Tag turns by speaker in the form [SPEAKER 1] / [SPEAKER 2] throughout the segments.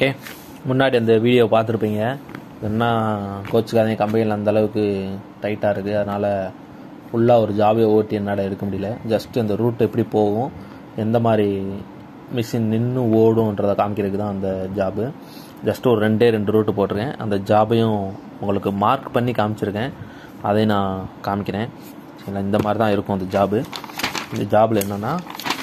[SPEAKER 1] okay முன்னாடி அந்த video பார்த்துருப்பீங்க என்ன கோச்சுக்காதீங்க கம்பெனியில் அந்த அளவுக்கு டைட்டாக இருக்குது அதனால் ஃபுல்லாக ஒரு ஜாபே ஓட்டி என்னால் எடுக்க முடியல ஜஸ்ட் அந்த ரூட் எப்படி போகும் எந்த மாதிரி மிஷின் நின்று ஓடுன்றதை காமிக்கிறதுக்கு தான் அந்த ஜாபு ஜஸ்ட் ஒரு ரெண்டே ரெண்டு ரூட்டு போட்டிருக்கேன் அந்த ஜாபையும் உங்களுக்கு மார்க் பண்ணி காமிச்சிருக்கேன் அதையும் நான் காமிக்கிறேன் சரிங்களா இந்த மாதிரி தான் இருக்கும் அந்த ஜாபு இந்த ஜாபில் என்னென்னா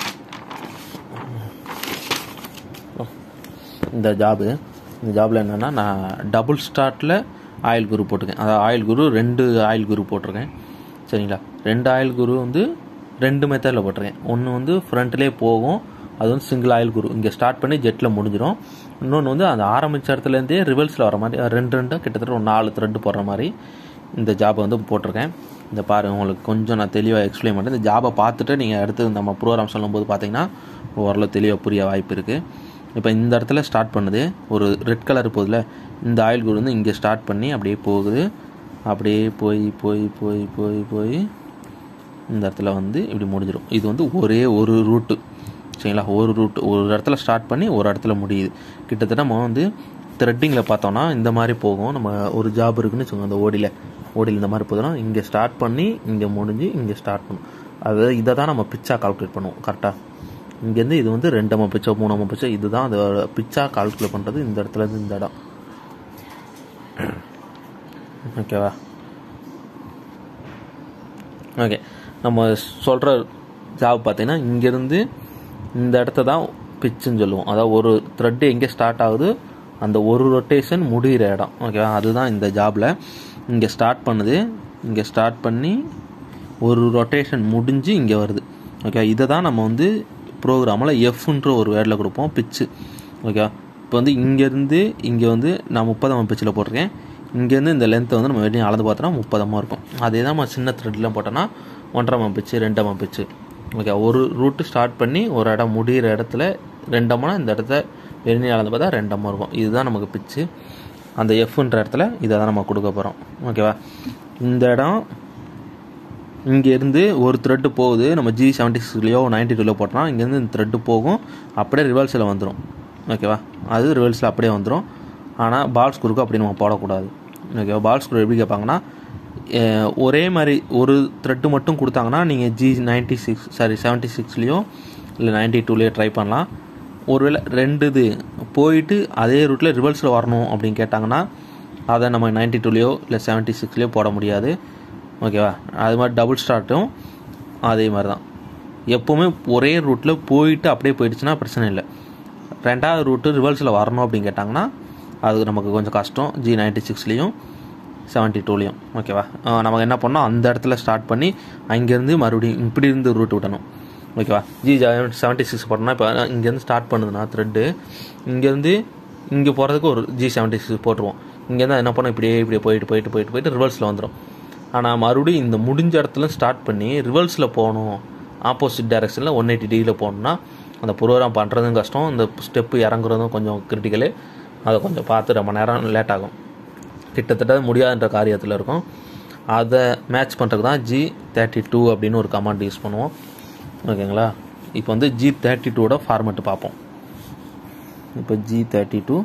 [SPEAKER 1] இந்த ஜாபு இந்த ஜாபில் என்னென்னா நான் டபுள் ஸ்டார்ட்டில் ஆயில் குரு போட்டிருக்கேன் அதாவது ஆயில் குரு ரெண்டு ஆயில் குரு போட்டிருக்கேன் சரிங்களா ரெண்டு ஆயில் குரு வந்து ரெண்டு மெத்தடில் போட்டிருக்கேன் ஒன்று வந்து ஃப்ரண்ட்லேயே போகும் அது வந்து சிங்கிள் ஆயில் குரு இங்கே ஸ்டார்ட் பண்ணி ஜெட்டில் முடிஞ்சிடும் இன்னொன்று வந்து அந்த ஆரம்பித்த இடத்துலேருந்தே ரிவல்ஸில் வர மாதிரி ரெண்டு ரெண்டு கிட்டத்தட்ட ஒரு நாலு த்ரெட்டு போடுற மாதிரி இந்த ஜாபை வந்து போட்டிருக்கேன் இந்த பாருங்க உங்களுக்கு கொஞ்சம் நான் தெளிவாக எக்ஸ்பிளைன் பண்ணுறேன் இந்த ஜாபை பார்த்துட்டு நீங்கள் அடுத்து நம்ம ப்ரோக்ராம் சொல்லும்போது பார்த்தீங்கன்னா ஓரளவு தெளிவாக புரிய வாய்ப்பு இருக்குது இப்போ இந்த இடத்துல ஸ்டார்ட் பண்ணுது ஒரு ரெட் கலர் போகுதுல இந்த ஆயில் குரு வந்து இங்கே ஸ்டார்ட் பண்ணி அப்படியே போகுது அப்படியே போய் போய் போய் போய் போய் இந்த இடத்துல வந்து இப்படி முடிஞ்சிடும் இது வந்து ஒரே ஒரு ரூட்டு சரிங்களா ஒரு ரூட் ஒரு இடத்துல ஸ்டார்ட் பண்ணி ஒரு இடத்துல முடியுது கிட்டத்தட்ட நம்ம வந்து த்ரெட்டிங்கில் பார்த்தோன்னா இந்த மாதிரி போகும் நம்ம ஒரு ஜாப் இருக்குன்னு வச்சுக்கோங்க அந்த ஓடியில் ஓடியில் இந்த மாதிரி போதுன்னா இங்கே ஸ்டார்ட் பண்ணி இங்கே முடிஞ்சு இங்கே ஸ்டார்ட் பண்ணும் அதாவது இதை தான் நம்ம பிச்சாக கால்குலேட் பண்ணுவோம் கரெக்டாக இங்கேருந்து இது வந்து ரெண்டு அம்மா பிச்சோ மூணு அம்மா பிச்சோ இதுதான் அதோட பிச்சாக கால்குலேட் பண்ணுறது இந்த இடத்துலேருந்து இந்த இடம் ஓகேவா ஓகே நம்ம சொல்கிற ஜாப் பார்த்தீங்கன்னா இங்கேருந்து இந்த இடத்த தான் பிச்சுன்னு சொல்லுவோம் அதாவது ஒரு த்ரெட்டு எங்கே ஸ்டார்ட் ஆகுது அந்த ஒரு ரொட்டேஷன் முடிகிற இடம் ஓகேவா அதுதான் இந்த ஜாபில் இங்கே ஸ்டார்ட் பண்ணுது இங்கே ஸ்டார்ட் பண்ணி ஒரு ரொட்டேஷன் முடிஞ்சு இங்கே வருது ஓகே இதை தான் நம்ம வந்து ப்ரோக்ராமில் எஃப்ன்ற ஒரு வேர்டில் கொடுப்போம் பிச்சு ஓகே இப்போ வந்து இங்கேருந்து இங்கே வந்து நான் முப்பதாம் பிச்சில் போட்டிருக்கேன் இங்கேருந்து இந்த லென்த்தை வந்து நம்ம வெளியே அளந்து பார்த்தோன்னா முப்பதமாக இருக்கும் அதே தான் நம்ம சின்ன த்ரெட்லாம் போட்டோன்னா ஒன்றரை பிச்சு ரெண்டாம் பிச்சு ஓகே ஒரு ரூட்டு ஸ்டார்ட் பண்ணி ஒரு இடம் முடிகிற இடத்துல ரெண்டம்னா இந்த இடத்த வெளியே அளந்து பார்த்தா ரெண்டம்மா இருக்கும் இதுதான் நமக்கு பிச்சு அந்த எஃப்ன்ற இடத்துல இதை தான் நம்ம கொடுக்க போகிறோம் ஓகேவா இந்த இடம் இங்கேருந்து ஒரு த்ரெட்டு போகுது நம்ம ஜி செவன்ட்டி சிக்ஸ்லையோ நைன்டி டூலையோ போட்டோம்னா இங்கேருந்து இந்த த்ரெட்டு போகும் அப்படியே ரிவல்ஸில் வந்துடும் ஓகேவா அது ரிவல்ஸில் அப்படியே வந்துடும் ஆனால் பால் ஸ்க்ரூக்கு அப்படி நம்ம போடக்கூடாது ஓகேவா பால் ஸ்க்ரூ எப்படி கேட்பாங்கன்னா ஒரே மாதிரி ஒரு த்ரெட்டு மட்டும் கொடுத்தாங்கன்னா நீங்கள் G ninety six sorry seventy சிக்ஸ்லேயோ இல்லை நைன்ட்டி டூலேயோ ட்ரை பண்ணலாம் ஒருவேளை ரெண்டு இது போயிட்டு அதே ரூட்டில் ரிவல்ஸில் வரணும் அப்படின்னு கேட்டாங்கன்னா அதை நம்ம நைன்ட்டி டூலேயோ இல்லை செவன்ட்டி சிக்ஸ்லேயோ போட முடியாது ஓகேவா அது மாதிரி டபுள் ஸ்டார்ட்டும் அதே மாதிரி தான் எப்போவுமே ஒரே ரூட்டில் போயிட்டு அப்படியே போயிடுச்சுன்னா பிரச்சனை இல்லை ரெண்டாவது ரூட்டு ரிவல்ஸில் வரணும் அப்படின்னு கேட்டாங்கன்னா அது நமக்கு கொஞ்சம் கஷ்டம் ஜி நைன்ட்டி சிக்ஸ்லேயும் செவன்ட்டி டூலேயும் ஓகேவா நமக்கு என்ன பண்ணோம் அந்த இடத்துல ஸ்டார்ட் பண்ணி அங்கேருந்து மறுபடியும் இப்படி இருந்து ரூட் விட்டணும் ஓகேவா ஜி செவன்ட்டி சிக்ஸ் போட்டோம்னா இப்போ இங்கேருந்து ஸ்டார்ட் பண்ணுதுன்னா த்ரெட்டு இங்கேருந்து இங்கே போகிறதுக்கு ஒரு ஜி செவன்ட்டி சிக்ஸ் போட்டுருவோம் இங்கேருந்து என்ன பண்ணோம் இப்படியே இப்படியே போயிட்டு போயிட்டு போயிட்டு போயிட்டு ரிவர்ஸில் வந்துடும் ஆனால் மறுபடியும் இந்த முடிஞ்ச இடத்துல ஸ்டார்ட் பண்ணி ரிவர்ஸில் போகணும் ஆப்போசிட் டைரெக்ஷனில் ஒன் எயிட்டி டிகிரியில் போகணுன்னா அந்த ப்ரோக்ராம் பண்ணுறதும் கஷ்டம் இந்த ஸ்டெப்பு இறங்குறதும் கொஞ்சம் கிரிட்டிக்கலு அதை கொஞ்சம் பார்த்து ரொம்ப நேரம் லேட் ஆகும் கிட்டத்தட்ட முடியாதுன்ற காரியத்தில் இருக்கும் அதை மேட்ச் பண்ணுறதுக்கு தான் ஜி தேர்ட்டி டூ அப்படின்னு ஒரு கமாண்ட் யூஸ் பண்ணுவோம் ஓகேங்களா இப்போ வந்து ஜி தேர்ட்டி டூவோட ஃபார்மெட்டு பார்ப்போம் இப்போ G thirty two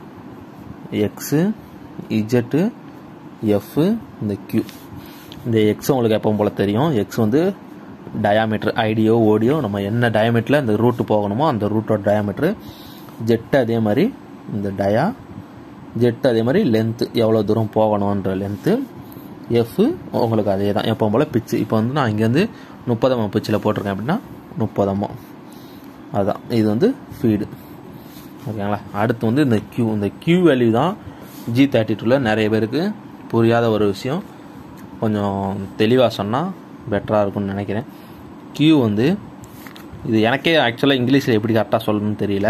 [SPEAKER 1] X Z F இந்த கியூ இந்த எக்ஸ் உங்களுக்கு எப்போ போல் தெரியும் எக்ஸ் வந்து டயாமீட்ரு ஐடியோ ஓடியோ நம்ம என்ன டயாமீட்டரில் இந்த ரூட்டு போகணுமோ அந்த ரூட்டோட டயாமீட்ரு ஜெட்டு அதே மாதிரி இந்த டயா ஜெட் அதே மாதிரி லென்த்து எவ்வளோ தூரம் போகணுன்ற லென்த்து எஃப் உங்களுக்கு அதே தான் எப்போ போல் பிச்சு இப்போ வந்து நான் இங்கேருந்து முப்பதாம் பிச்சில் போட்டிருக்கேன் அப்படின்னா முப்பதாமோ அதுதான் இது வந்து ஃபீடு ஓகேங்களா அடுத்து வந்து இந்த கியூ இந்த கியூ வேல்யூ தான் ஜி தேர்ட்டி டூவில் நிறைய பேருக்கு புரியாத ஒரு விஷயம் கொஞ்சம் தெளிவாக சொன்னால் பெட்டராக இருக்கும்னு நினைக்கிறேன் கியூ வந்து இது எனக்கே ஆக்சுவலாக இங்கிலீஷில் எப்படி கரெக்டாக சொல்லணும்னு தெரியல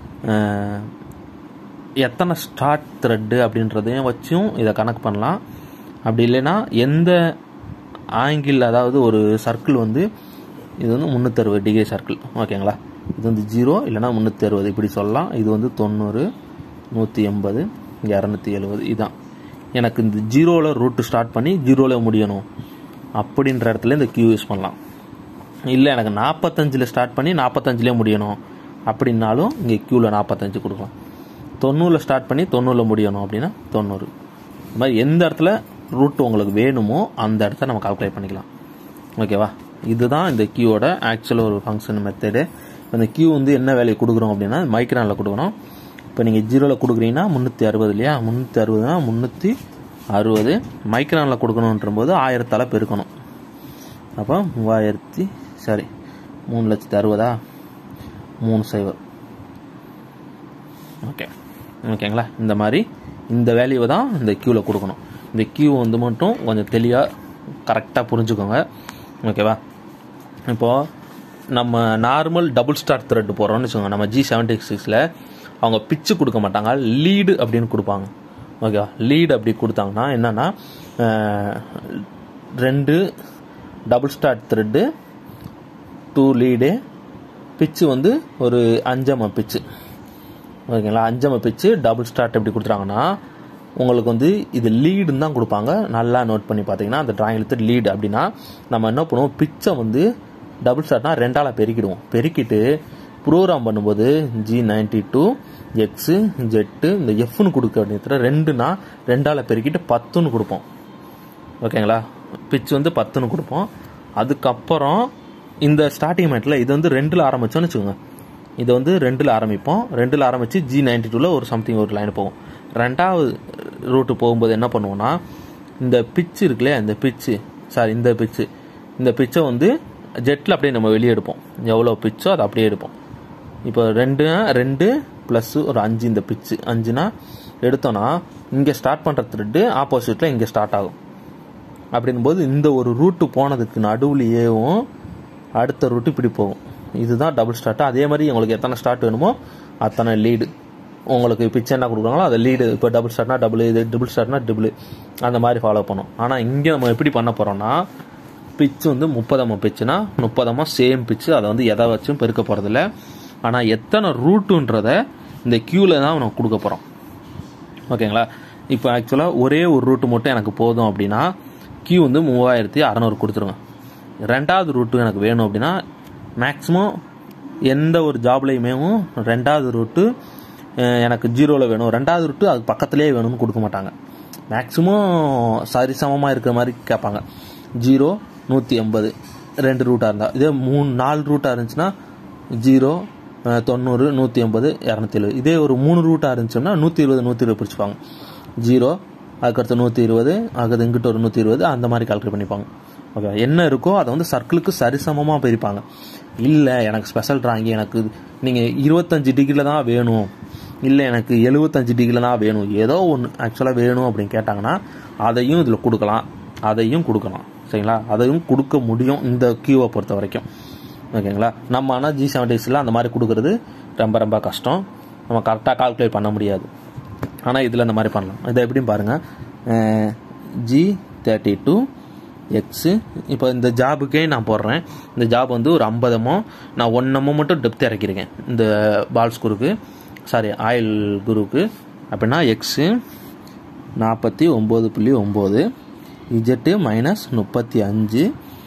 [SPEAKER 1] எத்தனை ஸ்டார்ட் த்ரெட்டு அப்படின்றதையும் வச்சும் இதை கணக்கு பண்ணலாம் அப்படி இல்லைன்னா எந்த ஆங்கிள் அதாவது ஒரு சர்க்கிள் வந்து இது வந்து முந்நூற்றறுபது டிகிரி சர்க்கிள் ஓகேங்களா இது வந்து ஜீரோ இல்லைனா முந்நூற்றி அறுபது இப்படி சொல்லலாம் இது வந்து தொண்ணூறு நூற்றி எண்பது இரநூத்தி எழுபது இதுதான் எனக்கு இந்த ஜீரோவில் ரூட்டு ஸ்டார்ட் பண்ணி ஜீரோவில் முடியணும் அப்படின்ற இடத்துல இந்த கியூ யூஸ் பண்ணலாம் இல்லை எனக்கு நாற்பத்தஞ்சில் ஸ்டார்ட் பண்ணி நாற்பத்தஞ்சிலே முடியணும் அப்படின்னாலும் இங்கே க்யூவில் நாற்பத்தஞ்சு கொடுக்கலாம் தொண்ணூறில் ஸ்டார்ட் பண்ணி தொண்ணூறில் முடியணும் அப்படின்னா தொண்ணூறு இந்த மாதிரி எந்த இடத்துல ரூட் உங்களுக்கு வேணுமோ அந்த இடத்த நம்ம கால்குலேட் பண்ணிக்கலாம் ஓகேவா இதுதான் இந்த கியூவோட ஆக்சுவல் ஒரு ஃபங்க்ஷன் மெத்தடு இந்த கியூ வந்து என்ன வேலையை கொடுக்குறோம் அப்படின்னா மைக்ரானில் கொடுக்கணும் இப்போ நீங்கள் ஜீரோவில் கொடுக்குறீங்கன்னா முந்நூற்றி அறுபது இல்லையா முந்நூற்றி அறுபதுனா முந்நூற்றி அறுபது மைக்ரானில் கொடுக்கணுன்ற போது ஆயிரத்தால் பெருக்கணும் அப்போ மூவாயிரத்தி சாரி மூணு லட்சத்தி அறுபதா மூணு சைவர் ஓகே ஓகேங்களா இந்த மாதிரி இந்த வேல்யூவை தான் இந்த க்யூவில் கொடுக்கணும் இந்த க்யூ வந்து மட்டும் கொஞ்சம் தெளிவாக கரெக்டாக புரிஞ்சுக்கோங்க ஓகேவா இப்போது நம்ம நார்மல் டபுள் ஸ்டார் த்ரெட் போடுறோம்னு வச்சுக்கோங்க நம்ம ஜி செவன்டி சிக்ஸில் அவங்க பிச்சு கொடுக்க மாட்டாங்க லீடு அப்படின்னு கொடுப்பாங்க ஓகேவா லீடு அப்படி கொடுத்தாங்கன்னா என்னென்னா ரெண்டு double star thread two lead pitch வந்து ஒரு அஞ்சம பிச்சு ஓகேங்களா அஞ்சம பிச்சு டபுள் ஸ்டார்ட் எப்படி கொடுத்துறாங்கன்னா உங்களுக்கு வந்து இது லீடுன்னு தான் கொடுப்பாங்க நல்லா நோட் பண்ணி பார்த்தீங்கன்னா அந்த டிராயிங் எடுத்து லீடு அப்படின்னா நம்ம என்ன பண்ணுவோம் பிச்சை வந்து டபுள் ஸ்டார்ட்னா ரெண்டால் பெருக்கிடுவோம் பெருக்கிட்டு ப்ரோக்ராம் பண்ணும்போது G ninety two X Z இந்த எஃப்னு கொடுக்க வேண்டியது ரெண்டுனா ரெண்டால் பெருக்கிட்டு பத்துன்னு கொடுப்போம் ஓகேங்களா பிச் வந்து பத்துன்னு கொடுப்போம் அதுக்கப்புறம் இந்த ஸ்டார்டிங் மேட்டில் இது வந்து ரெண்டில் ஆரம்பிச்சோன்னு வச்சுக்கோங்க இது வந்து ரெண்டில் ஆரம்பிப்போம் ரெண்டில் ஆரம்பித்து ஜி நைன்டி டூவில் ஒரு சம்திங் ஒரு லைன் போகும் ரெண்டாவது ரூட்டு போகும்போது என்ன பண்ணுவோம்னா இந்த பிச்சு இருக்குல்லையா இந்த பிச்சு சாரி இந்த பிச்சு இந்த பிச்சை வந்து ஜெட்டில் அப்படியே நம்ம வெளியே எடுப்போம் எவ்வளோ பிச்சோ அதை அப்படியே எடுப்போம் இப்போ ரெண்டு ரெண்டு ப்ளஸ் ஒரு அஞ்சு இந்த பிச்சு அஞ்சுனா எடுத்தோன்னா இங்கே ஸ்டார்ட் பண்ணுற த்ரெட்டு ஆப்போசிட்டில் இங்கே ஸ்டார்ட் ஆகும் அப்படின்போது இந்த ஒரு ரூட்டு போனதுக்கு நடுவுலையேவும் அடுத்த ரூட்டு இப்படி போகும் இதுதான் டபுள் ஸ்டார்ட் அதே மாதிரி உங்களுக்கு எத்தனை ஸ்டார்ட் வேணுமோ அத்தனை லீடு உங்களுக்கு பிச்சு என்ன கொடுக்குறாங்களோ அதை லீடு இப்போ டபுள் ஸ்டார்ட்னா டபுள் இது டபுள் ஸ்டார்ட்னா டபுள் அந்த மாதிரி ஃபாலோ பண்ணும் ஆனால் இங்கே நம்ம எப்படி பண்ண போகிறோம்னா பிச்சு வந்து முப்பதம்மா பிச்சுனா முப்பதம்மா சேம் பிச்சு அதை வந்து எதை வச்சும் பெருக்க போகிறதில்ல ஆனால் எத்தனை ரூட்டுன்றத இந்த க்யூவில் தான் நம்ம கொடுக்க போகிறோம் ஓகேங்களா இப்போ ஆக்சுவலாக ஒரே ஒரு ரூட்டு மட்டும் எனக்கு போதும் அப்படின்னா கியூ வந்து மூவாயிரத்தி அறநூறு கொடுத்துருங்க ரெண்டாவது ரூட்டு எனக்கு வேணும் அப்படின்னா மேக்ஸிமம் எந்த ஒரு ஜாப்லையுமே ரெண்டாவது ரூட்டு எனக்கு ஜீரோவில் வேணும் ரெண்டாவது ரூட்டு அது பக்கத்துலேயே வேணும்னு கொடுக்க மாட்டாங்க மேக்ஸிமம் சரிசமமாக இருக்கிற மாதிரி கேட்பாங்க ஜீரோ நூற்றி எண்பது ரெண்டு ரூட்டாக இருந்தால் இதே மூணு நாலு ரூட்டாக இருந்துச்சுன்னா ஜீரோ தொண்ணூறு நூற்றி எண்பது இரநூத்தி எழுபது இதே ஒரு மூணு ரூட்டாக இருந்துச்சோம்னா நூற்றி இருபது நூற்றி இருபது பிரிச்சுப்பாங்க ஜீரோ அதுக்கடுத்து நூற்றி இருபது அதுக்கு இங்கிட்ட ஒரு நூற்றி இருபது அந்த மாதிரி கால்குலேட் பண்ணிப்பாங்க ஓகே என்ன இருக்கோ அதை வந்து சர்க்கிளுக்கு சரிசமமாக பிரிப்பாங்க இல்லை எனக்கு ஸ்பெஷல் ட்ராயிங் எனக்கு நீங்கள் இருபத்தஞ்சி டிகிரியில் தான் வேணும் இல்லை எனக்கு எழுபத்தஞ்சு டிகிரியில் தான் வேணும் ஏதோ ஒன்று ஆக்சுவலாக வேணும் அப்படின்னு கேட்டாங்கன்னா அதையும் இதில் கொடுக்கலாம் அதையும் கொடுக்கலாம் சரிங்களா அதையும் கொடுக்க முடியும் இந்த கியூவை பொறுத்த வரைக்கும் ஓகேங்களா நம்ம ஆனால் ஜி செவன்டிஸில் அந்த மாதிரி கொடுக்குறது ரொம்ப ரொம்ப கஷ்டம் நம்ம கரெக்டாக கால்குலேட் பண்ண முடியாது ஆனால் இதில் இந்த மாதிரி பண்ணலாம் இதை எப்படின்னு பாருங்கள் ஜி தேர்ட்டி டூ எக்ஸு இப்போ இந்த ஜாபுக்கே நான் போடுறேன் இந்த ஜாப் வந்து ஒரு ஐம்பதமோ நான் ஒன்னமோ மட்டும் டெப்த் இறக்கியிருக்கேன் இந்த பால்ஸ் குருக்கு சாரி ஆயில் குருக்கு அப்படின்னா எக்ஸு நாற்பத்தி ஒம்பது புள்ளி ஒம்பது இஜெட்டு மைனஸ் முப்பத்தி அஞ்சு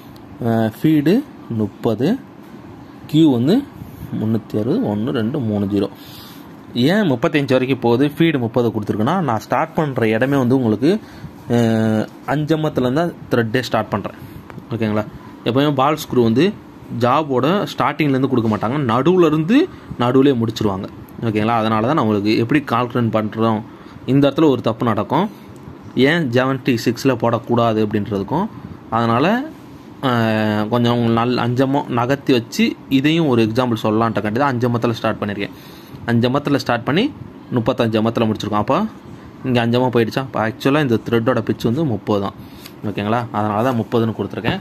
[SPEAKER 1] ஃபீடு முப்பது கியூ வந்து முந்நூற்றி அறுபது ஒன்று ரெண்டு மூணு ஜீரோ ஏன் முப்பத்தஞ்சு வரைக்கும் போகுது ஃபீடு முப்பது கொடுத்துருக்குன்னா நான் ஸ்டார்ட் பண்ணுற இடமே வந்து உங்களுக்கு அஞ்சமத்துலேருந்து தான் த்ரெட்டே ஸ்டார்ட் பண்ணுறேன் ஓகேங்களா எப்போயுமே பால் ஸ்க்ரூ வந்து ஜாபோட ஸ்டார்டிங்லேருந்து கொடுக்க மாட்டாங்க நடுவில் இருந்து நடுவுலேயே முடிச்சிருவாங்க ஓகேங்களா அதனால தான் நான் உங்களுக்கு எப்படி கால்குலேட் பண்ணுறோம் இந்த இடத்துல ஒரு தப்பு நடக்கும் ஏன் செவன்ட்டி சிக்ஸில் போடக்கூடாது அப்படின்றதுக்கும் அதனால் கொஞ்சம் நல் அஞ்சமம் நகர்த்தி வச்சு இதையும் ஒரு எக்ஸாம்பிள் சொல்லலான்ட்டு தான் அஞ்சமத்தில் ஸ்டார்ட் பண்ணியிருக்கேன் அஞ்சமத்தில் ஸ்டார்ட் பண்ணி முப்பத்தஞ்சு அமத்தில் முடிச்சிருக்கோம் அப்போ இங்கே அஞ்சமாக போயிடுச்சா இப்போ ஆக்சுவலாக இந்த த்ரெட்டோட பிச்சு வந்து முப்பது தான் ஓகேங்களா அதனால தான் முப்பதுன்னு கொடுத்துருக்கேன்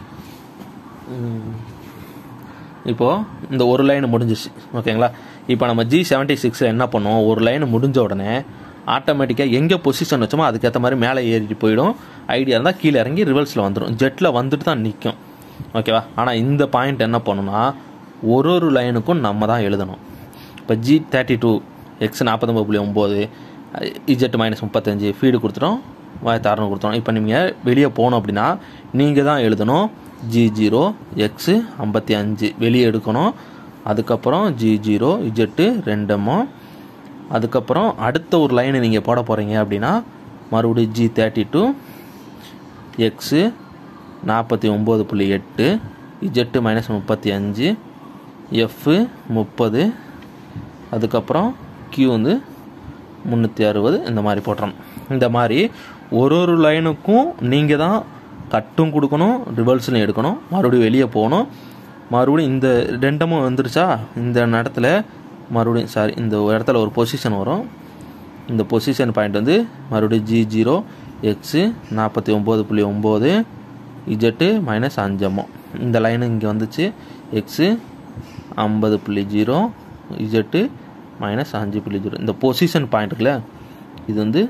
[SPEAKER 1] இப்போது இந்த ஒரு லைன் முடிஞ்சிச்சு ஓகேங்களா இப்போ நம்ம ஜி செவன்ட்டி சிக்ஸில் என்ன பண்ணுவோம் ஒரு லைன் முடிஞ்ச உடனே ஆட்டோமேட்டிக்காக எங்கே பொசிஷன் வச்சோமோ அதுக்கேற்ற மாதிரி மேலே ஏறிட்டு போயிடும் ஐடியா இருந்தால் கீழே இறங்கி ரிவர்ஸில் வந்துடும் ஜெட்டில் வந்துட்டு தான் நிற்கும் ஓகேவா ஆனால் இந்த பாயிண்ட் என்ன பண்ணுன்னா ஒரு ஒரு லைனுக்கும் நம்ம தான் எழுதணும் இப்போ ஜி தேர்ட்டி டூ எக்ஸ் நாற்பத்தொம்பது புள்ளி ஒம்பது இஜெட் மைனஸ் முப்பத்தஞ்சு ஃபீடு கொடுத்துட்டோம் ஆயிரத்தி அறநூறு கொடுத்துரும் இப்போ நீங்கள் வெளியே போகணும் அப்படின்னா நீங்கள் தான் எழுதணும் ஜி ஜீரோ எக்ஸு ஐம்பத்தி அஞ்சு வெளியே எடுக்கணும் அதுக்கப்புறம் ஜி ஜீரோ இஜெட்டு ரெண்டமோ அதுக்கப்புறம் அடுத்த ஒரு லைனை நீங்கள் போட போகிறீங்க அப்படின்னா மறுபடியும் ஜி தேர்ட்டி டூ எக்ஸு நாற்பத்தி ஒம்பது புள்ளி எட்டு இஜெட்டு மைனஸ் முப்பத்தி அஞ்சு எஃப்பு முப்பது அதுக்கப்புறம் கியூ வந்து முந்நூற்றி அறுபது இந்த மாதிரி போட்டுறணும் இந்த மாதிரி ஒரு ஒரு லைனுக்கும் நீங்கள் தான் கட்டும் கொடுக்கணும் ரிவல்ஸ்லையும் எடுக்கணும் மறுபடியும் வெளியே போகணும் மறுபடியும் இந்த ரெண்டமும் வந்துருச்சா இந்த இடத்துல மறுபடியும் சாரி இந்த இடத்துல ஒரு பொசிஷன் வரும் இந்த பொசிஷன் பாயிண்ட் வந்து மறுபடியும் ஜி ஜீரோ எக்ஸு நாற்பத்தி ஒம்பது புள்ளி ஒம்பது இஜெட்டு மைனஸ் அஞ்சம்மோ இந்த லைன் இங்கே வந்துச்சு எக்ஸு ஐம்பது புள்ளி ஜீரோ இஜெட்டு மைனஸ் அஞ்சு புள்ளி ஜீரோ இந்த பொசிஷன் பாயிண்ட் இருக்குல்ல இது வந்து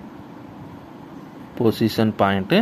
[SPEAKER 1] பொசிஷன் பாயிண்ட்டு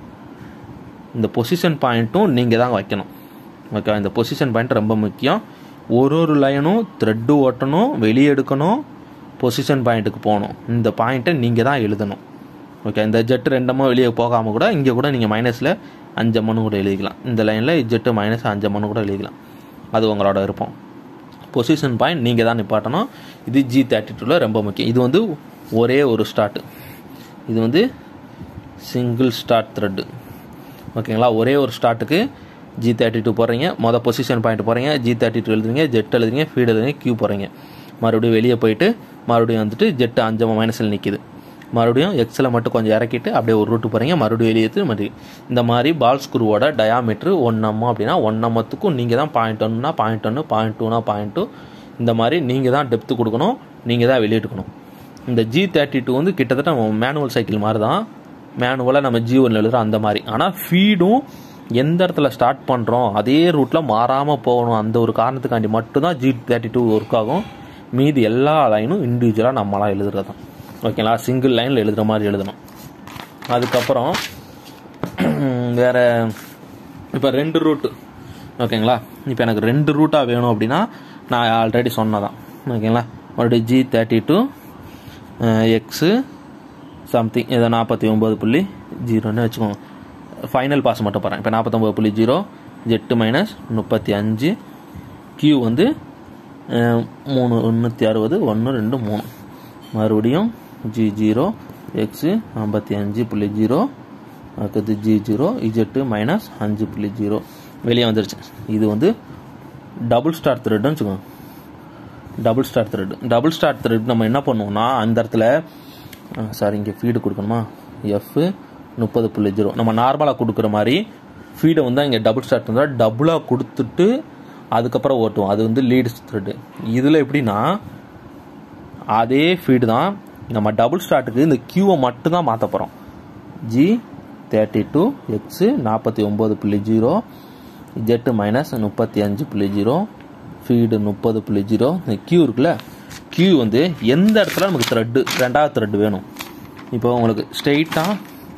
[SPEAKER 1] இந்த பொசிஷன் பாயிண்ட்டும் நீங்கள் தான் வைக்கணும் ஓகே இந்த பொசிஷன் பாயிண்ட் ரொம்ப முக்கியம் ஒரு ஒரு லைனும் த்ரெட்டு ஓட்டணும் வெளியே எடுக்கணும் பொசிஷன் பாயிண்ட்டுக்கு போகணும் இந்த பாயிண்ட்டை நீங்கள் தான் எழுதணும் ஓகே இந்த ஜெட்டு ரெண்டமோ வெளியே போகாமல் கூட இங்கே கூட நீங்கள் மைனஸில் அஞ்சு மணி கூட எழுதிக்கலாம் இந்த லைனில் ஜெட்டு மைனஸ் அஞ்சு மணி கூட எழுதிக்கலாம் அது உங்களோட விருப்பம் பொசிஷன் பாயிண்ட் நீங்கள் தான் நிப்பாட்டணும் இது ஜி தேர்ட்டி டூவில் ரொம்ப முக்கியம் இது வந்து ஒரே ஒரு ஸ்டார்ட்டு இது வந்து சிங்கிள் ஸ்டார்ட் த்ரெட்டு ஓகேங்களா ஒரே ஒரு ஸ்டார்ட்டுக்கு ஜி தேர்ட்டி டூ போடுறீங்க மொதல் பொசிஷன் பாயிண்ட் போகிறீங்க ஜி தேர்ட்டி டூ எழுதுறீங்க ஜெட் எழுதுறீங்க ஃபீட் எழுதுறீங்க கியூ போகிறீங்க மறுபடியும் வெளியே போயிட்டு மறுபடியும் வந்துட்டு ஜெட்டு அஞ்சு மைனஸில் நிற்கிது மறுபடியும் எக்ஸில் மட்டும் கொஞ்சம் இறக்கிட்டு அப்படியே ஒரு ரூட்டு போகிறீங்க மறுபடியும் வெளியேற்று மறுபடியும் இந்த மாதிரி பால் ஸ்க்ரூவோட டயாமீட்ரு ஒன் எம்மோ அப்படின்னா ஒன் எம்மத்துக்கும் நீங்கள் தான் பாயிண்ட் ஒன்றுனா பாயிண்ட் ஒன்று பாயிண்ட் டூனா பாயிண்ட் டூ இந்த மாதிரி நீங்கள் தான் டெப்த்து கொடுக்கணும் நீங்கள் தான் வெளியிட்டுக்கணும் இந்த ஜி தேர்ட்டி டூ வந்து கிட்டத்தட்ட மேனுவல் சைக்கிள் மாதிரி தான் மேனுவலாக நம்ம ஜி ஒன்ல எழுதுகிறோம் அந்த மாதிரி ஆனால் ஃபீடும் எந்த இடத்துல ஸ்டார்ட் பண்ணுறோம் அதே ரூட்டில் மாறாமல் போகணும் அந்த ஒரு காரணத்துக்காண்டி மட்டும்தான் ஜி தேர்ட்டி டூ ஒர்க் ஆகும் மீதி எல்லா லைனும் இண்டிவிஜுவலாக நம்மளாம் எழுதுறது தான் ஓகேங்களா சிங்கிள் லைனில் எழுதுகிற மாதிரி எழுதணும் அதுக்கப்புறம் வேறு இப்போ ரெண்டு ரூட்டு ஓகேங்களா இப்போ எனக்கு ரெண்டு ரூட்டாக வேணும் அப்படின்னா நான் ஆல்ரெடி சொன்னதான் ஓகேங்களா மறுபடியும் G thirty two X something இதை நாற்பத்தி ஒம்பது புள்ளி ஜீரோன்னு வச்சுக்கோங்க ஃபைனல் பாஸ் மட்டும் போகிறேன் இப்போ நாற்பத்தொம்பது புள்ளி ஜீரோ ஜெட்டு மைனஸ் முப்பத்தி அஞ்சு கியூ வந்து அஹ், மூணு முந்நூற்றி அறுபது ஒன்று ரெண்டு மூணு மறுபடியும் ஜி ஜீரோ எக்ஸு ஐம்பத்தி அஞ்சு புள்ளி ஜீரோ அடுத்தது ஜி ஜீரோ இஜெட்டு மைனஸ் அஞ்சு புள்ளி ஜீரோ வெளியே வந்துருச்சு இது வந்து டபுள் ஸ்டார் த்ரெட்னு வச்சுக்கோங்க double star thread double star thread நம்ம என்ன பண்ணுவோம்னா அந்த இடத்துல சாரி இங்கே ஃபீடு கொடுக்கணுமா எஃப் முப்பது புள்ளி ஜீரோ நம்ம நார்மலாக கொடுக்குற மாதிரி ஃபீடை வந்து இங்கே டபுள் ஸ்டார் இருந்தால் டபுளாக கொடுத்துட்டு அதுக்கப்புறம் ஓட்டுவோம் அது வந்து லீட்ஸ் த்ரெட்டு இதில் எப்படின்னா அதே ஃபீடு தான் நம்ம டபுள் ஸ்டார்ட்டுக்கு இந்த கியூவை மட்டும் தான் மாற்ற போகிறோம் ஜி தேர்ட்டி டூ எக்ஸு நாற்பத்தி ஒம்பது புள்ளி ஜீரோ ஜெட்டு மைனஸ் முப்பத்தி அஞ்சு புள்ளி ஜீரோ ஃபீடு முப்பது புள்ளி ஜீரோ இந்த கியூ இருக்குல்ல கியூ வந்து எந்த இடத்துல நமக்கு த்ரெட்டு ரெண்டாவது த்ரெட்டு வேணும் இப்போ உங்களுக்கு ஸ்ட்ரெயிட்டாக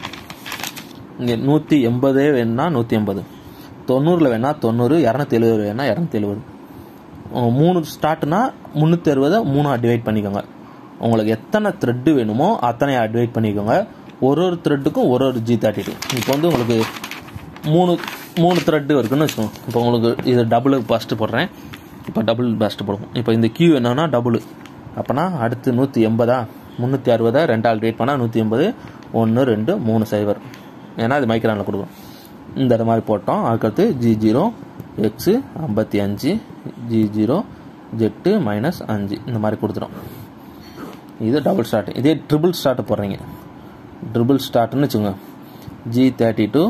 [SPEAKER 1] இங்கே நூற்றி எண்பதே வேணும்னா நூற்றி எண்பது தொண்ணூறில் வேணா தொண்ணூறு இரநூத்தி எழுபது வேணா இரநூத்தி எழுபது உங்க மூணு ஸ்டார்ட்னா முந்நூற்றி அறுபதை மூணாக டிவைட் பண்ணிக்கோங்க உங்களுக்கு எத்தனை த்ரெட்டு வேணுமோ அத்தனை டிவைட் பண்ணிக்கோங்க ஒரு ஒரு த்ரெட்டுக்கும் ஒரு ஒரு ஜி தேர்ட்டி டூ இப்போ வந்து உங்களுக்கு மூணு மூணு த்ரெட்டு இருக்குன்னு வச்சுக்கோங்க இப்போ உங்களுக்கு இது டபுள் ஃபஸ்ட்டு போடுறேன் இப்போ டபுள் ஃபஸ்ட்டு போடுவோம் இப்போ இந்த கியூ என்னன்னா டபுள் அப்போனா அடுத்து நூற்றி எண்பதா முந்நூற்றி அறுபதா ரெண்டாள் டிவைட் பண்ணால் நூற்றி எண்பது ஒன்று ரெண்டு மூணு சைபர் ஏன்னா அது மைக்ரானில் கொடுக்கும் இந்த மாதிரி போட்டோம் அதுக்கடுத்து ஜி ஜீரோ எக்ஸு ஐம்பத்தி அஞ்சு ஜி ஜீரோ ஜெட்டு மைனஸ் அஞ்சு இந்த மாதிரி கொடுத்துரும் இது டபுள் ஸ்டார்ட் இதே ட்ரிபிள் ஸ்டார்ட் போடுறீங்க ட்ரிபிள் ஸ்டார்ட்னு வச்சுக்கோங்க ஜி தேர்ட்டி டூ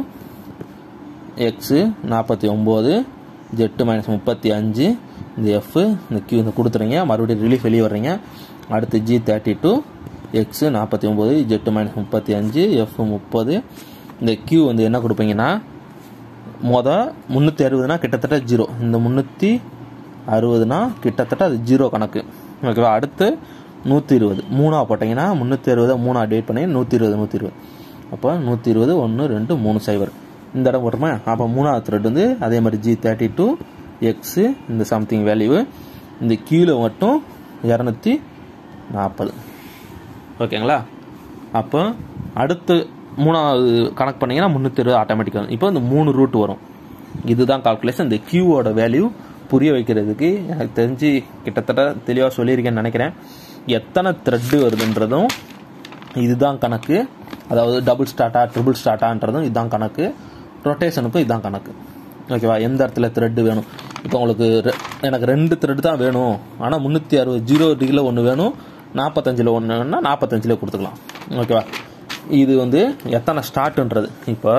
[SPEAKER 1] எக்ஸு நாற்பத்தி ஒம்பது ஜெட்டு மைனஸ் முப்பத்தி அஞ்சு இந்த எஃப் இந்த கியூ இந்த கொடுத்துறீங்க மறுபடியும் ரிலீஃப் வெளியே வர்றீங்க அடுத்து ஜி தேர்ட்டி டூ எக்ஸு நாற்பத்தி ஒம்பது ஜெட்டு மைனஸ் முப்பத்தி அஞ்சு எஃப் முப்பது இந்த கியூ வந்து என்ன கொடுப்பீங்கன்னா மொதல் முந்நூற்றி அறுபதுனா கிட்டத்தட்ட ஜீரோ இந்த முந்நூற்றி அறுபதுனா கிட்டத்தட்ட அது ஜீரோ கணக்கு ஓகேவா அடுத்து நூற்றி இருபது மூணாக போட்டிங்கன்னா முந்நூற்றி அறுபதை மூணாக டிவைட் பண்ணி நூற்றி இருபது நூற்றி இருபது அப்போ நூற்றி இருபது ஒன்று ரெண்டு மூணு சைபர் இந்த இடம் போட்டுமா அப்போ மூணாவது த்ரெட் வந்து அதே மாதிரி ஜி தேர்ட்டி டூ எக்ஸு இந்த சம்திங் வேல்யூ இந்த கீழே மட்டும் இரநூத்தி நாற்பது ஓகேங்களா அப்போ அடுத்து மூணாவது கணக்கு பண்ணீங்கன்னா முந்நூற்றி இருபது ஆட்டோமேட்டிக்காக இப்போ இந்த மூணு ரூட் வரும் இதுதான் கால்குலேஷன் இந்த கியூவோட வேல்யூ புரிய வைக்கிறதுக்கு எனக்கு தெரிஞ்சு கிட்டத்தட்ட தெளிவாக சொல்லியிருக்கேன்னு நினைக்கிறேன் எத்தனை த்ரெட்டு வருதுன்றதும் இதுதான் கணக்கு அதாவது டபுள் ஸ்டார்ட்டா ட்ரிபிள் ஸ்டார்ட்டான்றதும் இதுதான் கணக்கு ரொட்டேஷனுக்கும் இதுதான் கணக்கு ஓகேவா எந்த இடத்துல த்ரெட்டு வேணும் இப்போ உங்களுக்கு ரெ- எனக்கு ரெண்டு த்ரெட் தான் வேணும் ஆனால் முந்நூற்றி அறுபது ஜீரோ டிகிரியில் ஒன்று வேணும் நாற்பத்தஞ்சில் ஒன்று வேணும்னா நாற்பத்தஞ்சில் கொடுத்துக்கலாம் ஓகேவா இது வந்து எத்தனை ஸ்டார்ட்ன்றது இப்போ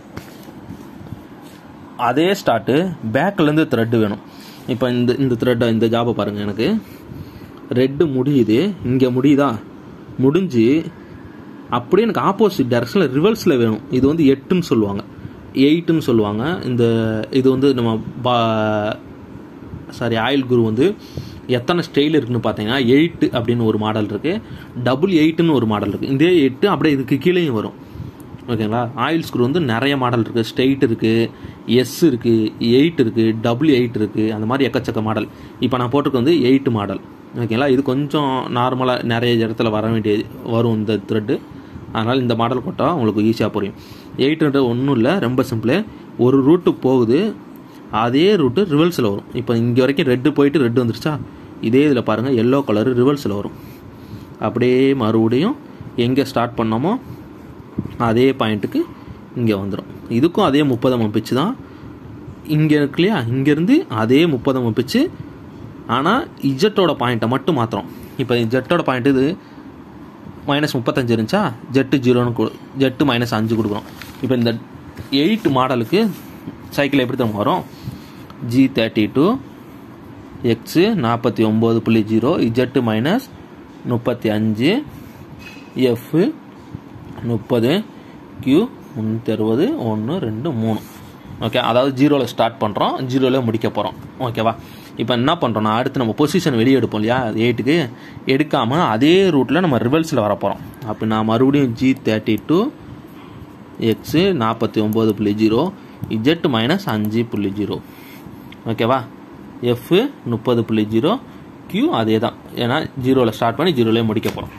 [SPEAKER 1] அதே ஸ்டார்ட்டு பேக்லேருந்து த்ரெட்டு வேணும் இப்போ இந்த இந்த த்ரெட்டை இந்த ஜாபை பாருங்கள் எனக்கு ரெட்டு முடியுது இங்கே முடியுதா முடிஞ்சு அப்படியே எனக்கு ஆப்போசிட் டேரக்ஷனில் ரிவர்ஸில் வேணும் இது வந்து எட்டுன்னு சொல்லுவாங்க எயிட்டுன்னு சொல்லுவாங்க இந்த இது வந்து நம்ம பா சாரி ஆயில் குரு வந்து எத்தனை ஸ்டைல் இருக்குன்னு பார்த்தீங்கன்னா எயிட்டு அப்படின்னு ஒரு மாடல் இருக்குது டபுள் எயிட்டுன்னு ஒரு மாடல் இருக்குது இதே எட்டு அப்படியே இதுக்கு கீழேயும் வரும் ஓகேங்களா ஆயில் ஸ்க்ரூ வந்து நிறைய மாடல் இருக்குது ஸ்ட்ரெயிட் இருக்குது எஸ் இருக்குது எயிட் இருக்குது டபுள் எயிட் இருக்குது அந்த மாதிரி எக்கச்சக்க மாடல் இப்போ நான் போட்டிருக்க வந்து எயிட் மாடல் ஓகேங்களா இது கொஞ்சம் நார்மலாக நிறைய இடத்துல வர வேண்டிய வரும் இந்த த்ரெட்டு அதனால் இந்த மாடல் போட்டால் உங்களுக்கு ஈஸியாக புரியும் எயிட்ன்றது ஒன்றும் இல்லை ரொம்ப சிம்பிளு ஒரு ரூட்டு போகுது அதே ரூட்டு ரிவல்ஸில் வரும் இப்போ இங்கே வரைக்கும் ரெட்டு போயிட்டு ரெட்டு வந்துருச்சா இதே இதில் பாருங்கள் எல்லோ கலர் ரிவல்ஸில் வரும் அப்படியே மறுபடியும் எங்கே ஸ்டார்ட் பண்ணோமோ அதே பாயிண்ட்டுக்கு இங்கே வந்துடும் இதுக்கும் அதே முப்பதாம் பிச்சு தான் இங்கே இருக்கு இல்லையா இங்கேருந்து அதே முப்பதாம் பிச்சு ஆனால் இஜெட்டோட பாயிண்ட்டை மட்டும் மாற்றுறோம் இப்போ ஜெட்டோட பாயிண்ட் இது மைனஸ் முப்பத்தஞ்சு இருந்துச்சா ஜெட்டு ஜீரோன்னு கொடு ஜெட்டு மைனஸ் அஞ்சு கொடுக்குறோம் இப்போ இந்த எயிட் மாடலுக்கு சைக்கிள் எப்படி தான் வரும் ஜி தேர்ட்டி டூ எக்ஸு நாற்பத்தி ஒம்பது புள்ளி ஜீரோ இஜெட்டு மைனஸ் முப்பத்தி அஞ்சு எஃப்பு முப்பது கியூ முந்நூற்றி அறுபது ஒன்று ரெண்டு மூணு ஓகே அதாவது ஜீரோவில் ஸ்டார்ட் பண்ணுறோம் ஜீரோவில் முடிக்க போகிறோம் ஓகேவா இப்போ என்ன பண்ணுறோம்னா அடுத்து நம்ம பொசிஷன் வெளியே எடுப்போம் இல்லையா எயிட்டுக்கு எடுக்காமல் அதே ரூட்டில் நம்ம ரிவல்ஸில் வர போகிறோம் அப்போ நான் மறுபடியும் ஜி தேர்ட்டி டூ எக்ஸு நாற்பத்தி ஒம்பது புள்ளி ஜீரோ இஜெட் மைனஸ் அஞ்சு புள்ளி ஜீரோ ஓகேவா எஃப் முப்பது புள்ளி ஜீரோ கியூ அதே தான் ஏன்னா ஜீரோவில் ஸ்டார்ட் பண்ணி ஜீரோலேயே முடிக்க போகிறோம்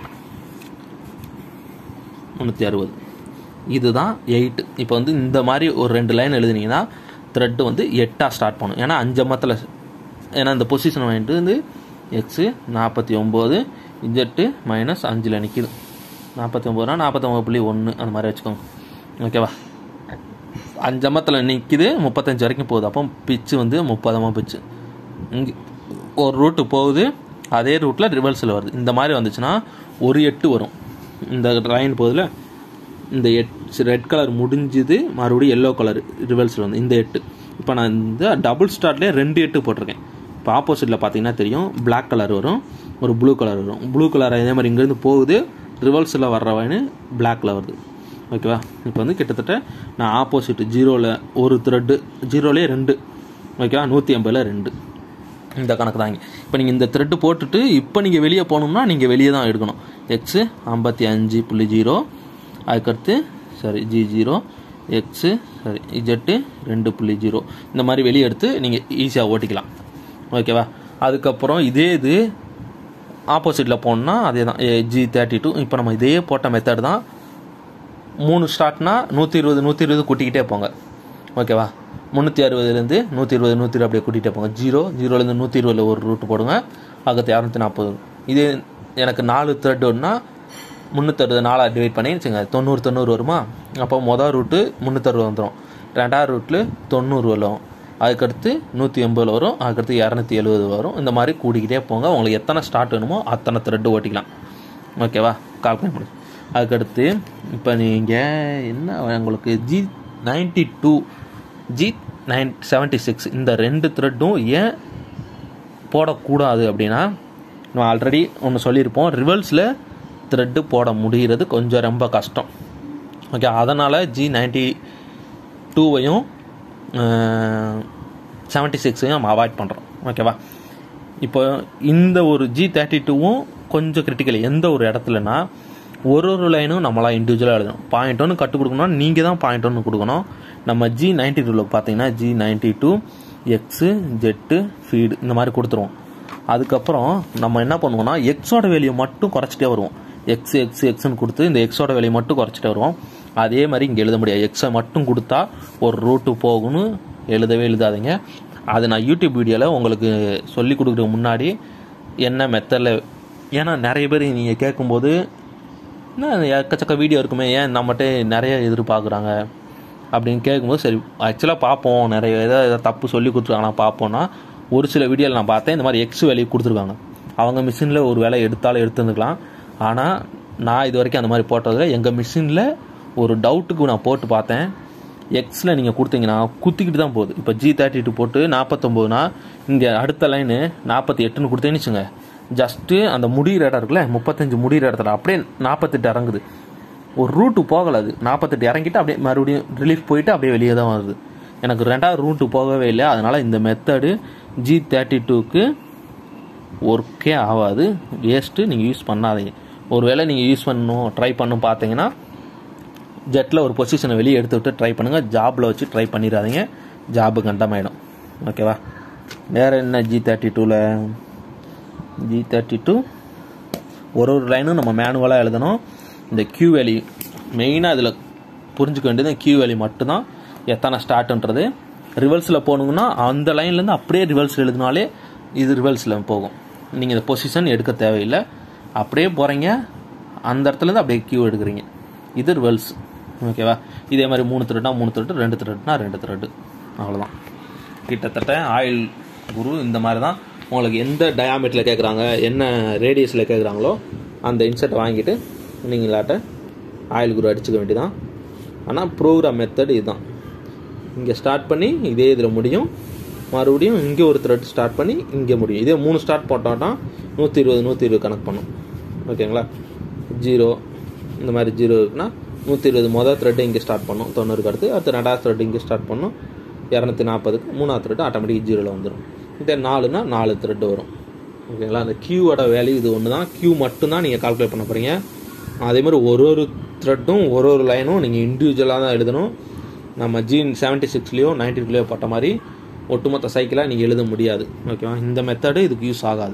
[SPEAKER 1] முந்நூற்றி அறுபது இதுதான் எயிட் இப்போ வந்து இந்த மாதிரி ஒரு ரெண்டு லைன் எழுதுனீங்கன்னா த்ரெட்டு வந்து எட்டாக ஸ்டார்ட் பண்ணும் ஏன்னா அஞ்சு மத்தில் ஏன்னா இந்த பொசிஷன் வாங்கிட்டு வந்து எக்ஸு நாற்பத்தி ஒம்பது இஜெட்டு மைனஸ் அஞ்சில் நிற்கிது நாற்பத்தி ஒம்பதுனா நாற்பத்தொம்பது புள்ளி ஒன்று அந்த மாதிரி வச்சுக்கோங்க ஓகேவா அஞ்சமத்தில் நிற்கிது முப்பத்தஞ்சு வரைக்கும் போகுது அப்போ பிச்சு வந்து முப்பதமாக பிச்சு இங்கே ஒரு ரூட்டு போகுது அதே ரூட்டில் ரிவர்ஸில் வருது இந்த மாதிரி வந்துச்சுன்னா ஒரு எட்டு வரும் இந்த லைன் போகுதுல இந்த எட் ரெட் கலர் முடிஞ்சுது மறுபடியும் எல்லோ கலர் ரிவர்ஸில் வந்து இந்த எட்டு இப்போ நான் இந்த டபுள் ஸ்டார்ட்லேயே ரெண்டு எட்டு போட்டிருக்கேன் இப்போ ஆப்போசிட்டில் பார்த்தீங்கன்னா தெரியும் Black கலர் வரும் ஒரு ப்ளூ கலர் வரும் ப்ளூ கலர் இதே மாதிரி இங்கேருந்து போகுது ரிவர்ஸில் வர்ற வயனு பிளாக்ல வருது ஓகேவா இப்போ வந்து கிட்டத்தட்ட நான் ஆப்போசிட் ஜீரோவில் ஒரு த்ரெட்டு ஜீரோலேயே ரெண்டு ஓகேவா நூற்றி ஐம்பதில் ரெண்டு இந்த கணக்கு தாங்க இப்போ நீங்கள் இந்த த்ரெட்டு போட்டுட்டு இப்போ நீங்கள் வெளியே போகணும்னா நீங்கள் வெளியே தான் எடுக்கணும் எக்ஸு ஐம்பத்தி அஞ்சு புள்ளி ஜீரோ அதுக்கடுத்து சரி ஜி ஜீரோ எக்ஸு சரி இஜெட்டு ரெண்டு புள்ளி ஜீரோ இந்த மாதிரி வெளியே எடுத்து நீங்கள் ஈஸியாக ஓட்டிக்கலாம் ஓகேவா அதுக்கப்புறம் இதே இது ஆப்போசிட்டில் போகணுன்னா அதே தான் ஜி தேர்ட்டி டூ இப்போ நம்ம இதே போட்ட மெத்தட் தான் மூணு ஸ்டார்ட்னா நூற்றி இருபது நூற்றி இருபது கூட்டிக்கிட்டே போங்க ஓகேவா முந்நூற்றி அறுபதுலேருந்து நூற்றி இருபது நூற்றி இருபது அப்படியே கூட்டிகிட்டே போங்க ஜீரோ ஜீரோலேருந்து நூற்றி இருபதில் ஒரு ரூட் போடுங்க அடுத்து இரநூத்தி நாற்பது இதே எனக்கு நாலு த்ரெட் ஒன்றா முந்நூற்றறுபது நாலாக டிவைட் பண்ணி வச்சுங்க தொண்ணூறு தொண்ணூறு வருமா அப்போ மொதல் ரூட்டு முந்நூற்றறுபது வந்துடும் ரெண்டாவது ரூட்டில் தொண்ணூறு வரும் அதுக்கடுத்து நூற்றி எண்பதில் வரும் அதுக்கடுத்து இரநூத்தி எழுபது வரும் இந்த மாதிரி கூடிக்கிட்டே போங்க உங்களுக்கு எத்தனை ஸ்டார்ட் வேணுமோ அத்தனை த்ரெட்டு ஓட்டிக்கலாம் ஓகேவா கால்குலேட் பண்ணி அதுக்கடுத்து இப்போ நீங்கள் என்ன உங்களுக்கு G ninety two G nine seventy six இந்த ரெண்டு த்ரெட்டும் ஏன் போடக்கூடாது அப்படின்னா நம்ம ஆல்ரெடி ஒன்று சொல்லியிருப்போம் ரிவல்ஸில் த்ரெட்டு போட முடிகிறது கொஞ்சம் ரொம்ப கஷ்டம் ஓகே அதனால் ஜி நைன்ட்டி டூவையும் செவன்ட்டி சிக்ஸையும் நம்ம அவாய்ட் பண்ணுறோம் ஓகேவா இப்போ இந்த ஒரு ஜி தேர்ட்டி டூவும் கொஞ்சம் கிரிட்டிக்கல் எந்த ஒரு இடத்துலனா ஒரு ஒரு லைனும் நம்மளாம் இண்டிவிஜுவலாக எழுதணும் பாயிண்ட் ஒன்று கற்றுக் கொடுக்கணும் நீங்கள் தான் பாயிண்ட் ஒன்று கொடுக்கணும் நம்ம ஜி நைன்டி டூவில் பார்த்தீங்கன்னா G ninety two X Z feed இந்த மாதிரி கொடுத்துருவோம் அதுக்கப்புறம் நம்ம என்ன பண்ணுவோம்னா எக்ஸோட வேல்யூ மட்டும் குறைச்சிட்டே வருவோம் எக்ஸ் எக்ஸ் எக்ஸ்னு கொடுத்து இந்த எக்ஸோட வேல்யூ மட்டும் குறைச்சிட்டே வருவோம் அதே மாதிரி இங்கே எழுத முடியாது எக்ஸை மட்டும் கொடுத்தா ஒரு ரூட்டு போகும்னு எழுதவே எழுதாதீங்க அது நான் யூடியூப் வீடியோவில் உங்களுக்கு சொல்லி கொடுக்குறதுக்கு முன்னாடி என்ன மெத்தடில் ஏன்னா நிறைய பேர் நீங்கள் கேட்கும்போது என்ன எக்கச்சக்க வீடியோ இருக்குமே ஏன் நம்மகிட்ட நிறைய எதிர்பார்க்குறாங்க அப்படின்னு கேட்கும்போது சரி ஆக்சுவலாக பார்ப்போம் நிறைய ஏதாவது ஏதாவது தப்பு சொல்லி கொடுத்துருக்காங்களா பார்ப்போம்னா ஒரு சில வீடியோவில் நான் பார்த்தேன் இந்த மாதிரி எக்ஸ் வேல்யூ கொடுத்துருக்காங்க அவங்க மிஷினில் ஒரு வேலை எடுத்தாலும் எடுத்துருந்துக்கலாம் ஆனால் நான் இது வரைக்கும் அந்த மாதிரி போட்டதில்ல எங்கள் மிஷினில் ஒரு டவுட்டுக்கு நான் போட்டு பார்த்தேன் எக்ஸில் நீங்கள் கொடுத்தீங்கன்னா குத்திக்கிட்டு தான் போகுது இப்போ ஜி தேர்ட்டி டூ போட்டு நாற்பத்தொம்போதுனா இங்கே அடுத்த லைனு நாற்பத்தி எட்டுன்னு கொடுத்தேன்னு வச்சுங்க ஜஸ்ட்டு அந்த முடிகிற இடம் இருக்குல்ல முப்பத்தஞ்சு முடிகிற இடத்துல அப்படியே நாற்பத்தெட்டு இறங்குது ஒரு ரூட்டு போகலை அது நாற்பத்தெட்டு இறங்கிட்டு அப்படியே மறுபடியும் ரிலீஃப் போயிட்டு அப்படியே வெளியே தான் வருது எனக்கு ரெண்டாவது ரூட்டு போகவே இல்லை அதனால் இந்த மெத்தடு ஜி தேர்ட்டி டூக்கு ஒர்க்கே ஆகாது வேஸ்ட்டு நீங்கள் யூஸ் பண்ணாதீங்க ஒருவேளை நீங்கள் யூஸ் பண்ணணும் ட்ரை பண்ணணும் பார்த்தீங்கன்னா ஜெட்டில் ஒரு பொசிஷனை வெளியே எடுத்து விட்டு ட்ரை பண்ணுங்கள் ஜாபில் வச்சு ட்ரை பண்ணிடாதீங்க ஜாபு கண்டமாயிடும் ஓகேவா வேறு என்ன ஜி தேர்ட்டி டூவில் ஜி தேர்ட்டி டூ ஒரு ஒரு லைனும் நம்ம மேனுவலாக எழுதணும் இந்த கியூ வேலி மெயினாக இதில் புரிஞ்சுக்க வேண்டியது கியூ வேலி மட்டும்தான் எத்தனை ஸ்டார்ட்ன்றது ரிவல்ஸில் போகணுங்கன்னா அந்த லைன்லேருந்து அப்படியே ரிவல்ஸ் எழுதினாலே இது ரிவல்ஸில் போகும் நீங்கள் இந்த பொசிஷன் எடுக்க தேவையில்லை அப்படியே போகிறீங்க அந்த இடத்துலேருந்து அப்படியே கியூ எடுக்கிறீங்க இது ரிவல்ஸ் ஓகேவா இதே மாதிரி மூணு த்ரெட்னா மூணு த்ரெட்டு ரெண்டு த்ரெட்னா ரெண்டு த்ரெட்டு அவ்வளோதான் கிட்டத்தட்ட ஆயில் குரு இந்த மாதிரி தான் உங்களுக்கு எந்த டயாமீட்டரில் கேட்குறாங்க என்ன ரேடியஸில் கேட்குறாங்களோ அந்த இன்செர்ட்டை வாங்கிட்டு நீங்களாட்ட ஆயில் குரு அடிச்சுக்க வேண்டியதான் ஆனால் ப்ரோக்ராம் மெத்தட் இதுதான் இங்கே ஸ்டார்ட் பண்ணி இதே இதில் முடியும் மறுபடியும் இங்கே ஒரு த்ரெட் ஸ்டார்ட் பண்ணி இங்கே முடியும் இதே மூணு ஸ்டார்ட் போட்டோம்னா நூற்றி இருபது நூற்றி இருபது கணக்கு பண்ணும் ஓகேங்களா ஜீரோ இந்த மாதிரி ஜீரோ இருக்குன்னா நூற்றி இருபது மொதல் த்ரெட்டு இங்கே ஸ்டார்ட் பண்ணும் தொண்ணூறுக்கு அடுத்து அடுத்து ரெண்டாவது த்ரெட் இங்கே ஸ்டார்ட் பண்ணும் இரநூத்தி நாற்பதுக்கு மூணாவது த்ரெட்டு ஆட்டோமேட்டிக் ஜீரோவில் வந்துடும் இதே நாலுனா நாலு த்ரெட் வரும் ஓகேங்களா அந்த கியூவோட வேல்யூ இது ஒன்று தான் கியூ மட்டும்தான் நீங்கள் கால்குலேட் பண்ண போகிறீங்க அதே மாதிரி ஒரு ஒரு த்ரெட்டும் ஒரு ஒரு லைனும் நீங்கள் இண்டிவிஜுவலாக தான் எழுதணும் நம்ம ஜீன் செவன்ட்டி சிக்ஸ்லேயோ நைன்டீன்லேயோ போட்ட மாதிரி ஒட்டுமொத்த சைக்கிளாக நீங்கள் எழுத முடியாது ஓகேவா இந்த மெத்தடு இதுக்கு யூஸ் ஆகாது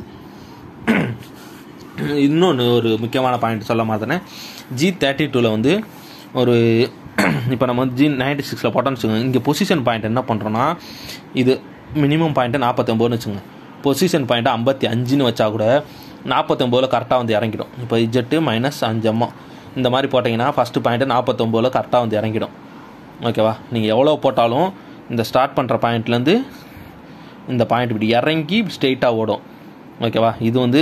[SPEAKER 1] இன்னொன்று ஒரு முக்கியமான பாயிண்ட் சொல்ல மாட்டேனே ஜி தேர்ட்டி டூவில் வந்து ஒரு இப்போ நம்ம வந்து ஜி நைன்டி சிக்ஸில் போட்டோம்னு வச்சுக்கோங்க இங்கே பொசிஷன் பாயிண்ட் என்ன பண்ணுறோன்னா இது மினிமம் பாயிண்ட்டு நாற்பத்தொம்போதுன்னு வச்சுக்கோங்க பொசிஷன் பாயிண்ட்டு ஐம்பத்தி அஞ்சுன்னு வச்சா கூட நாற்பத்தொம்போதில் கரெக்டாக வந்து இறங்கிடும் இப்போ இஜெட்டு மைனஸ் அஞ்சு அம்மா இந்த மாதிரி போட்டிங்கன்னா ஃபஸ்ட்டு பாயிண்ட்டு நாற்பத்தொம்போதில் கரெக்டாக வந்து இறங்கிடும் ஓகேவா நீங்கள் எவ்வளோ போட்டாலும் இந்த ஸ்டார்ட் பண்ணுற பாயிண்ட்லேருந்து இந்த பாயிண்ட் இப்படி இறங்கி ஸ்ட்ரெயிட்டாக ஓடும் ஓகேவா இது வந்து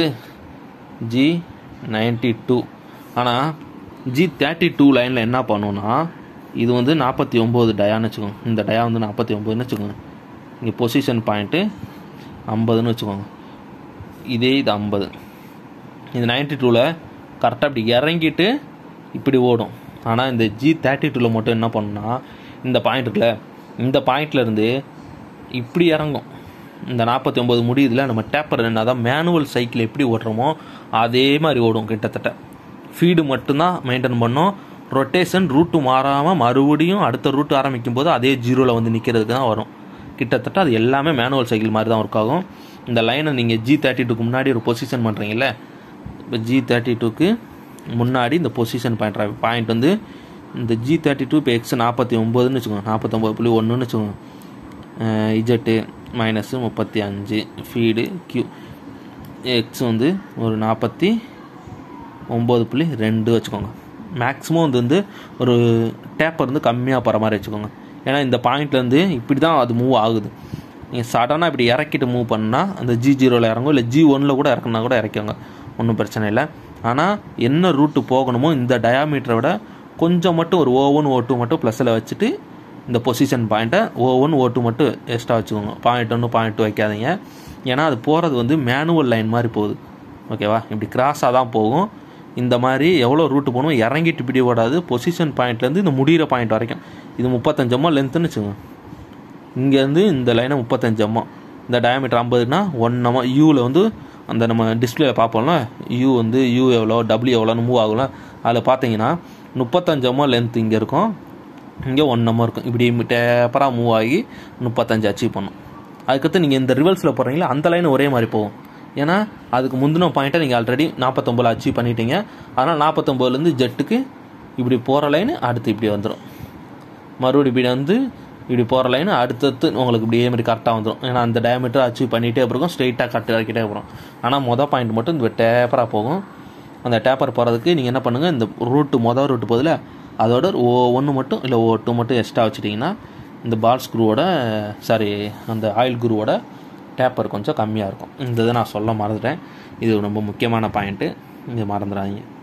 [SPEAKER 1] ஜி நைன்டி டூ ஆனால் ஜி தேர்ட்டி டூ லைனில் என்ன பண்ணுன்னா இது வந்து நாற்பத்தி ஒம்பது டயான்னு வச்சுக்கோங்க இந்த டயா வந்து நாற்பத்தி ஒம்பதுன்னு வச்சுக்கோங்க இங்கே பொசிஷன் பாயிண்ட்டு ஐம்பதுன்னு வச்சுக்கோங்க இதே இது ஐம்பது இது நைன்டி டூவில் கரெக்டாக இப்படி இறங்கிட்டு இப்படி ஓடும் ஆனால் இந்த ஜி தேர்ட்டி டூவில் மட்டும் என்ன பண்ணுன்னா இந்த பாயிண்ட் இருக்குல்ல இந்த பாயிண்ட்லேருந்து இப்படி இறங்கும் இந்த நாற்பத்தி ஒம்பது முடியுதுல நம்ம டேப்பர் என்ன அதான் மேனுவல் சைக்கிள் எப்படி ஓட்டுறோமோ அதே மாதிரி ஓடும் கிட்டத்தட்ட ஃபீடு மட்டும்தான் மெயின்டைன் பண்ணோம் ரொட்டேஷன் ரூட்டு மாறாமல் மறுபடியும் அடுத்த ரூட் ஆரம்பிக்கும் போது அதே ஜீரோவில் வந்து நிற்கிறதுக்கு தான் வரும் கிட்டத்தட்ட அது எல்லாமே மேனுவல் சைக்கிள் மாதிரி தான் ஒர்க் ஆகும் இந்த லைனை நீங்கள் ஜி தேர்ட்டி டூக்கு முன்னாடி ஒரு பொசிஷன் பண்ணுறீங்கல்ல இப்போ ஜி தேர்ட்டி டூக்கு முன்னாடி இந்த பொசிஷன் பாயிண்ட் பாயிண்ட் வந்து இந்த ஜி தேர்ட்டி டூ இப்போ எக்ஸ் நாற்பத்தி ஒம்போதுன்னு வச்சுக்கோங்க நாற்பத்தொம்பது புள்ளி ஒன்றுன்னு வச்சுக்கோங்க இஜெட்டு மைனஸு முப்பத்தி அஞ்சு ஃபீடு கியூ எக்ஸ் வந்து ஒரு நாற்பத்தி ஒம்பது புள்ளி ரெண்டு வச்சுக்கோங்க மேக்ஸிமம் இது வந்து ஒரு டேப்பர் வந்து கம்மியாக போகிற மாதிரி வச்சுக்கோங்க ஏன்னா இந்த பாயிண்ட்லேருந்து இப்படி தான் அது மூவ் ஆகுது நீங்கள் சடனாக இப்படி இறக்கிட்டு மூவ் பண்ணால் அந்த ஜி ஜீரோவில் இறங்கும் இல்லை ஜி ஒனில் கூட இறக்குனா கூட இறக்கிங்க ஒன்றும் பிரச்சனை இல்லை ஆனால் என்ன ரூட்டு போகணுமோ இந்த டயாமீட்டரை விட கொஞ்சம் மட்டும் ஒரு ஓ ஒன் ஓ டூ மட்டும் ப்ளஸில் வச்சுட்டு இந்த பொசிஷன் பாயிண்ட்டை ஓ ஒன் ஓ டூ மட்டும் எக்ஸ்ட்ரா வச்சுக்கோங்க பாயிண்ட் ஒன்று பாயிண்ட் டூ வைக்காதீங்க ஏன்னா அது போகிறது வந்து மேனுவல் லைன் மாதிரி போகுது ஓகேவா இப்படி கிராஸாக தான் போகும் இந்த மாதிரி எவ்வளோ ரூட்டு போகணும் இறங்கிட்டு இப்படி ஓடாது பொசிஷன் பாயிண்ட்லேருந்து இந்த முடிகிற பாயிண்ட் வரைக்கும் இது முப்பத்தஞ்சம்மா லென்த்துன்னு வச்சுக்கோங்க இங்கேருந்து இந்த லைனை முப்பத்தஞ்சம்மா இந்த டயாமீட்டர் ஐம்பதுனா ஒன்னம்மா யூவில் வந்து அந்த நம்ம டிஸ்பிளேல பார்ப்போம்ல யூ வந்து யூ எவ்வளோ டபிள்யூ எவ்வளோன்னு மூவ் ஆகும்ல அதில் பார்த்தீங்கன்னா முப்பத்தஞ்சம்மா லென்த் இங்கே இருக்கும் இங்கே ஒன்னம்மா இருக்கும் இப்படி டேப்பராக மூவ் ஆகி முப்பத்தஞ்சு அச்சீவ் பண்ணும் அதுக்கடுத்து நீங்கள் இந்த ரிவல்ஸில் போடுறீங்களா அந்த லைன் ஒரே மாதிரி போகும் ஏன்னா அதுக்கு முந்தின பாயிண்ட்டை நீங்கள் ஆல்ரெடி நாற்பத்தொம்பதில் அச்சீவ் பண்ணிட்டீங்க அதனால் நாற்பத்தொம்பதுலேருந்து ஜெட்டுக்கு இப்படி போகிற லைன் அடுத்து இப்படி வந்துடும் மறுபடியும் இப்படி வந்து இப்படி போகிற லைன் அடுத்தடுத்து உங்களுக்கு இப்படியே மாதிரி கரெக்டாக வந்துடும் ஏன்னா அந்த டயமீட்டர் அச்சீவ் பண்ணிகிட்டே இருக்கும் ஸ்ட்ரெயிட்டாக கட் இறக்கிட்டே போகிறோம் ஆனால் மொதல் பாயிண்ட் மட்டும் இந்த டேப்பராக போகும் அந்த டேப்பர் போகிறதுக்கு நீங்கள் என்ன பண்ணுங்கள் இந்த ரூட்டு மொதல் ரூட்டு போதில் அதோட ஓ ஒன்று மட்டும் இல்லை ஓ டூ மட்டும் எக்ஸ்ட்ரா வச்சுட்டிங்கன்னா இந்த பால் ஸ்க்ரூவோட சாரி அந்த ஆயில் குருவோட டேப்பர் கொஞ்சம் கம்மியாக இருக்கும் இந்த இதை நான் சொல்ல மறந்துட்டேன் இது ரொம்ப முக்கியமான பாயிண்ட்டு இது மறந்துடாதீங்க